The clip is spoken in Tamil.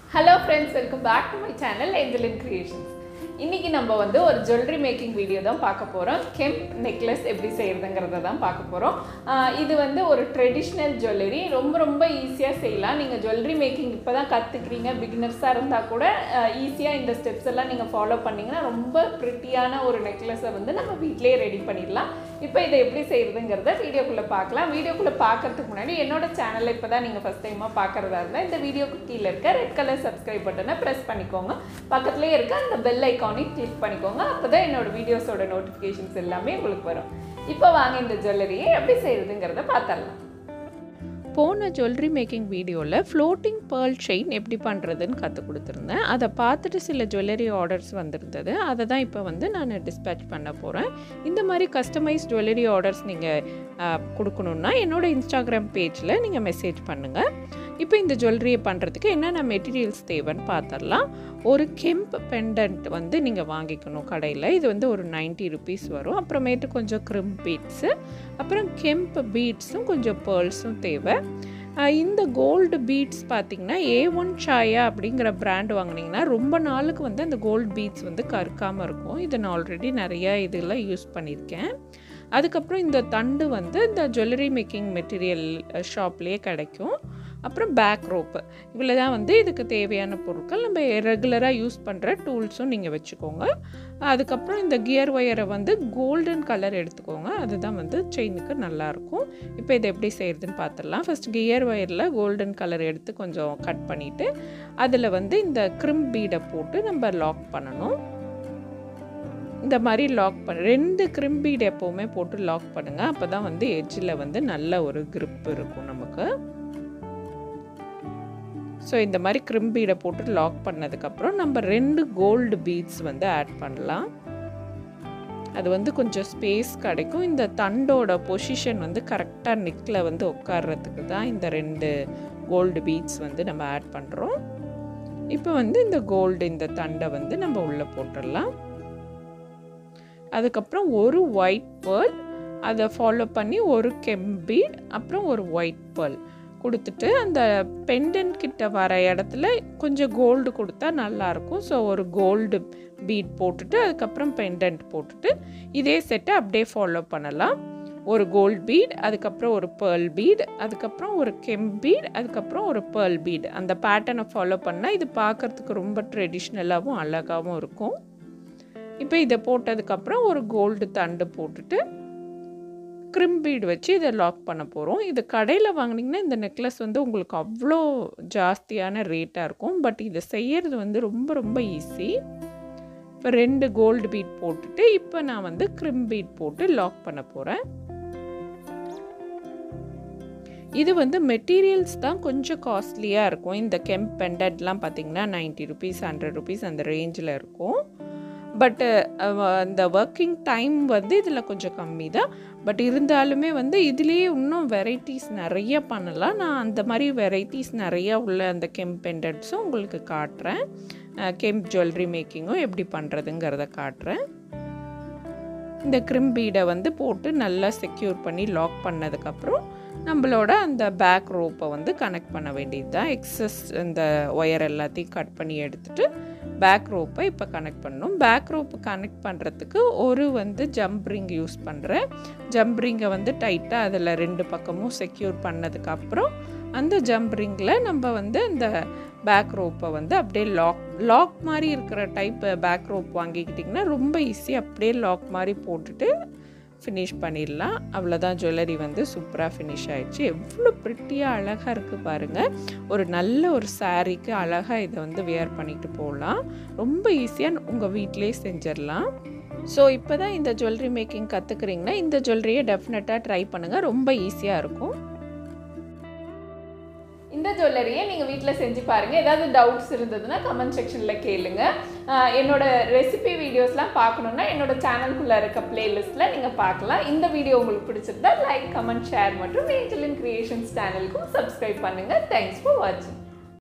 hello friends welcome back to my channel Angeline Creations இன்னைக்கு நம்ம வந்து ஒரு ஜுவல்லரி மேக்கிங் வீடியோ தான் பார்க்க போகிறோம் கெம்ப் நெக்லஸ் எப்படி செய்கிறதுங்கிறத தான் பார்க்க போகிறோம் இது வந்து ஒரு ட்ரெடிஷ்னல் ஜுவல்லரி ரொம்ப ரொம்ப ஈஸியாக செய்யலாம் நீங்கள் ஜுவல்லரி மேக்கிங் இப்போ தான் கற்றுக்குறீங்க பிகினர்ஸாக இருந்தால் கூட ஈஸியாக இந்த ஸ்டெப்ஸ் எல்லாம் நீங்கள் ஃபாலோ பண்ணிங்கன்னா ரொம்ப ப்ரிட்டியான ஒரு நெக்லஸை வந்து நம்ம வீட்டிலேயே ரெடி பண்ணிடலாம் இப்போ இதை எப்படி செய்கிறதுங்கிறத வீடியோக்குள்ளே பார்க்கலாம் வீடியோக்குள்ளே பார்க்கறதுக்கு முன்னாடி என்னோட சேனலை இப்போ தான் நீங்கள் ஃபஸ்ட் டைமாக பார்க்குறதா இருந்தால் இந்த வீடியோக்கு கீழே இருக்க ரெட் கலர் சப்ஸ்கிரைப் பட்டனை ப்ரெஸ் பண்ணிக்கோங்க பக்கத்துலேயே இருக்க அந்த பெல் ஐக்கானையும் கிளிக் பண்ணிக்கோங்க அப்போ தான் என்னோட வீடியோஸோட நோட்டிஃபிகேஷன்ஸ் எல்லாமே உங்களுக்கு வரும் இப்போ வாங்க இந்த ஜுவல்லரியை எப்படி செய்கிறதுங்கிறத பார்த்துடலாம் போன ஜுவல்லரி மேக்கிங் வீடியோவில் ஃப்ளோட்டிங் பேர்ல் செயின் எப்படி பண்ணுறதுன்னு கற்றுக் கொடுத்துருந்தேன் அதை பார்த்துட்டு சில ஜுவல்லரி ஆர்டர்ஸ் வந்திருந்தது அதை தான் இப்போ வந்து நான் டிஸ்பேச் பண்ண போகிறேன் இந்த மாதிரி கஸ்டமைஸ் ஜுவல்லரி ஆர்டர்ஸ் நீங்கள் கொடுக்கணுன்னா என்னோடய இன்ஸ்டாகிராம் பேஜில் நீங்கள் மெசேஜ் பண்ணுங்கள் இப்போ இந்த ஜுவல்லரியை பண்ணுறதுக்கு என்னென்ன மெட்டீரியல்ஸ் தேவைன்னு பார்த்துடலாம் ஒரு கெம்ப் பெண்டன்ட் வந்து நீங்கள் வாங்கிக்கணும் கடையில் இது வந்து ஒரு நைன்ட்டி ருபீஸ் வரும் அப்புறமேட்டு கொஞ்சம் க்ரிம் பீட்ஸு அப்புறம் கெம்ப் பீட்ஸும் கொஞ்சம் பேர்ல்ஸும் தேவை இந்த கோல்டு பீட்ஸ் பார்த்திங்கன்னா ஏ ஒன் சாயா அப்படிங்கிற பிராண்ட் வாங்கினீங்கன்னா ரொம்ப நாளுக்கு வந்து அந்த கோல்டு பீட்ஸ் வந்து கருக்காமல் இருக்கும் இதை நான் ஆல்ரெடி நிறையா இதெல்லாம் யூஸ் பண்ணியிருக்கேன் அதுக்கப்புறம் இந்த தண்டு வந்து இந்த ஜுவல்லரி மேக்கிங் மெட்டீரியல் ஷாப்லேயே கிடைக்கும் அப்புறம் பேக் ரோப்பு இவ்வளோ தான் வந்து இதுக்கு தேவையான பொருட்கள் நம்ம ரெகுலராக யூஸ் பண்ணுற டூல்ஸும் நீங்கள் வச்சுக்கோங்க அதுக்கப்புறம் இந்த கியர் ஒயரை வந்து கோல்டன் கலர் எடுத்துக்கோங்க அதுதான் வந்து செயினுக்கு நல்லாயிருக்கும் இப்போ இதை எப்படி செய்கிறதுன்னு பார்த்துடலாம் ஃபஸ்ட் கியர் ஒயரில் கோல்டன் கலர் எடுத்து கொஞ்சம் கட் பண்ணிவிட்டு அதில் வந்து இந்த க்ரிம் பீடை போட்டு நம்ம லாக் பண்ணணும் இந்த மாதிரி லாக் பண்ண ரெண்டு க்ரிம் பீடு எப்போவுமே போட்டு லாக் பண்ணுங்கள் அப்போ தான் வந்து எட்ஜில் வந்து நல்ல ஒரு க்ரிப் இருக்கும் நமக்கு ஸோ இந்த மாதிரி க்ரிம் பீடை போட்டு லாக் பண்ணதுக்கப்புறம் நம்ம ரெண்டு கோல்டு பீட்ஸ் வந்து ஆட் பண்ணலாம் அது வந்து கொஞ்சம் ஸ்பேஸ் கிடைக்கும் இந்த தண்டோட பொசிஷன் வந்து கரெக்டாக நெக்கில் வந்து உட்கார்றதுக்கு தான் இந்த ரெண்டு கோல்டு பீட்ஸ் வந்து நம்ம ஆட் பண்ணுறோம் இப்போ வந்து இந்த கோல்டு இந்த தண்டை வந்து நம்ம உள்ளே போட்டுடலாம் அதுக்கப்புறம் ஒரு ஒயிட் பேர்ல் அதை ஃபாலோ பண்ணி ஒரு கெம்பீட் அப்புறம் ஒரு ஒயிட் பேர்ல் கொடுத்துட்டு அந்த பெண்டன்ட் கிட்ட வர இடத்துல கொஞ்சம் கோல்டு கொடுத்தா நல்லாயிருக்கும் ஸோ ஒரு கோல்டு பீட் போட்டுட்டு அதுக்கப்புறம் பெண்டன்ட் போட்டுட்டு இதே செட்டை அப்படியே ஃபாலோ பண்ணலாம் ஒரு கோல்ட் பீட் அதுக்கப்புறம் ஒரு பேர்ல் பீட் அதுக்கப்புறம் ஒரு கெம் பீட் அதுக்கப்புறம் ஒரு பேர்ல் பீட் அந்த பேட்டர்னை ஃபாலோ பண்ணால் இது பார்க்குறதுக்கு ரொம்ப ட்ரெடிஷ்னலாகவும் அழகாகவும் இருக்கும் இப்போ இதை போட்டதுக்கப்புறம் ஒரு கோல்டு தண்டு போட்டுட்டு க்ரிம் பீட் வச்சு இதை லாக் பண்ண போகிறோம் இது கடையில் வாங்கினீங்கன்னா இந்த நெக்லஸ் வந்து உங்களுக்கு அவ்வளோ ஜாஸ்தியான ரேட்டாக இருக்கும் பட் இதை செய்கிறது வந்து ரொம்ப ரொம்ப ஈஸி இப்போ ரெண்டு கோல்டு பீட் போட்டுட்டு இப்போ நான் வந்து க்ரிம் பீட் போட்டு லாக் பண்ண போகிறேன் இது வந்து மெட்டீரியல்ஸ் தான் கொஞ்சம் காஸ்ட்லியாக இருக்கும் இந்த கெம்ப் பெண்டட்லாம் பார்த்திங்கன்னா நைன்ட்டி ருபீஸ் ஹண்ட்ரட் ருபீஸ் அந்த ரேஞ்சில் இருக்கும் பட்டு அந்த ஒர்க்கிங் டைம் வந்து இதில் கொஞ்சம் கம்மி தான் பட் இருந்தாலுமே வந்து இதுலேயே இன்னும் வெரைட்டிஸ் நிறைய பண்ணலாம் நான் அந்த மாதிரி வெரைட்டிஸ் நிறையா உள்ள அந்த கெம்ப் பெண்டட்ஸும் உங்களுக்கு காட்டுறேன் கெம்ப் ஜுவல்லரி மேக்கிங்கும் எப்படி பண்ணுறதுங்கிறத காட்டுறேன் இந்த க்ரிம் பீடை வந்து போட்டு நல்லா செக்யூர் பண்ணி லாக் பண்ணதுக்கப்புறம் நம்மளோட அந்த பேக் ரோப்பை வந்து கனெக்ட் பண்ண வேண்டியது தான் எக்ஸஸ் இந்த ஒயர் எல்லாத்தையும் கட் பண்ணி எடுத்துகிட்டு பேக் ரோப்பை இப்போ கனெக்ட் பண்ணணும் பேக் ரோப்பு கனெக்ட் பண்ணுறதுக்கு ஒரு வந்து ஜம்ப்ரிங் யூஸ் பண்ணுறேன் ஜம்ப்ரிங்கை வந்து டைட்டாக அதில் ரெண்டு பக்கமும் செக்யூர் பண்ணதுக்கப்புறம் அந்த ஜம்ப்ரிங்கில் நம்ம வந்து அந்த பேக் ரோப்பை வந்து அப்படியே லாக் லாக் மாதிரி இருக்கிற டைப் பேக் ரோப் வாங்கிக்கிட்டிங்கன்னா ரொம்ப ஈஸியாக அப்படியே லாக் மாதிரி போட்டுட்டு ஃபினிஷ் பண்ணிடலாம் அவ்வளோதான் ஜுவல்லரி வந்து சூப்பராக ஃபினிஷ் ஆகிடுச்சு எவ்வளோ ப்ரிட்டியாக அழகாக இருக்குது பாருங்கள் ஒரு நல்ல ஒரு சாரீக்கு அழகாக இதை வந்து வியர் பண்ணிட்டு போகலாம் ரொம்ப ஈஸியாக உங்கள் வீட்டிலே செஞ்சிடலாம் ஸோ இப்போ தான் இந்த ஜுவல்லரி மேக்கிங் கற்றுக்குறீங்கன்னா இந்த ஜுவல்லரியை டெஃபினட்டாக ட்ரை பண்ணுங்கள் ரொம்ப ஈஸியாக இருக்கும் இந்த ஜுவல்லரியை நீங்கள் வீட்டில் செஞ்சு பாருங்கள் ஏதாவது டவுட்ஸ் இருந்ததுன்னா கமெண்ட் செக்ஷனில் கேளுங்க என்னோட ரெசிபி வீடியோஸ்லாம் பார்க்கணுன்னா என்னோட சேனலுக்குள்ளே இருக்க பிளேலிஸ்ட்டில் நீங்கள் பார்க்கலாம் இந்த வீடியோ உங்களுக்கு பிடிச்சிருந்தா லைக் கமெண்ட் ஷேர் மற்றும் ஏஞ்சலின் கிரியேஷன்ஸ் சேனலுக்கும் சப்ஸ்கிரைப் பண்ணுங்கள் தேங்க்ஸ் ஃபார் வாட்சிங்